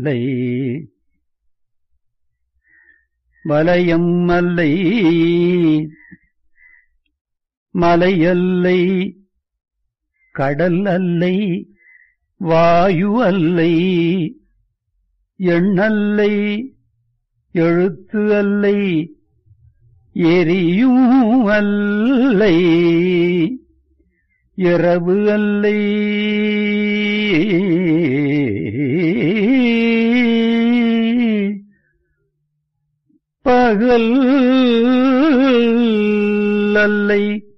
அல்லை வலயம் அல்லை மலையல்லை கடல் அல்லை வாயு அல்லை எண்ணல்லை எழுத்து அல்லை எரியும் அல்லை இரவு அல்லை பகல் அல்லை